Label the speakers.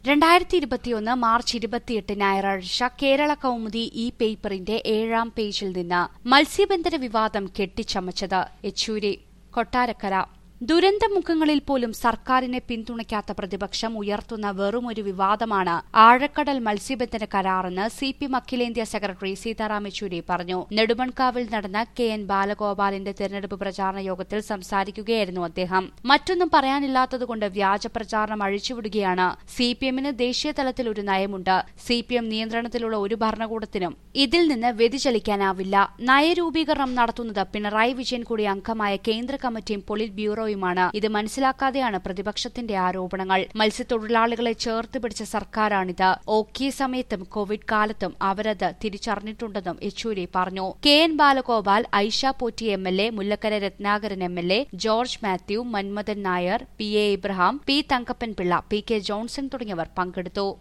Speaker 1: രണ്ടായിരത്തി ഇരുപത്തിയൊന്ന് മാർച്ച് ഇരുപത്തിയെട്ട് ഞായറാഴ്ച കേരള കൗമുദി ഈ പേപ്പറിന്റെ ഏഴാം പേജിൽ നിന്ന് മത്സ്യബന്ധന വിവാദം കെട്ടിച്ചമച്ചത് യെച്ചൂരി കൊട്ടാരക്കര ദുരന്തമുഖങ്ങളിൽ പോലും സർക്കാരിനെ പിന്തുണയ്ക്കാത്ത പ്രതിപക്ഷം ഉയർത്തുന്ന വെറുമൊരു വിവാദമാണ് ആഴക്കടൽ മത്സ്യബന്ധന കരാറെന്ന് സി പി എം അഖിലേന്ത്യാ സെക്രട്ടറി സീതാറാം യെച്ചൂരി പറഞ്ഞു നെടുമൺകാവിൽ നടന്ന കെ എൻ ബാലഗോപാലിന്റെ തെരഞ്ഞെടുപ്പ് പ്രചാരണ യോഗത്തിൽ സംസാരിക്കുകയായിരുന്നു അദ്ദേഹം മറ്റൊന്നും പറയാനില്ലാത്തതുകൊണ്ട് വ്യാജ പ്രചാരണം അഴിച്ചുവിടുകയാണ് സി പി എമ്മിന് ദേശീയ തലത്തിൽ ഒരു നയമുണ്ട് സി പി എം നിയന്ത്രണത്തിലുള്ള ഒരു ഭരണകൂടത്തിനും ഇതിൽ നിന്ന് വ്യതിചലിക്കാനാവില്ല നയരൂപീകരണം നടത്തുന്നത് പിണറായി വിജയൻ കൂടി അംഗമായ കേന്ദ്ര കമ്മിറ്റിയും പൊളിറ്റ് ബ്യൂറോയുമാണ് ഇത് മനസ്സിലാക്കാതെയാണ് പ്രതിപക്ഷത്തിന്റെ ആരോപണങ്ങൾ മത്സ്യത്തൊഴിലാളികളെ ചേർത്ത് പിടിച്ച സർക്കാരാണിത് ഓക്കെ സമയത്തും കോവിഡ് കാലത്തും അവരത് തിരിച്ചറിഞ്ഞിട്ടുണ്ടെന്നും യെച്ചൂരി പറഞ്ഞു K N Balagopal Aisha Potty M L A Mullakkara Rathnakaran M L A George Mathew Manmadhan Nair P A Ibrahim P Thankappan Pillai P K Johnson തുടങ്ങിയവർ പങ്കെടുത്തു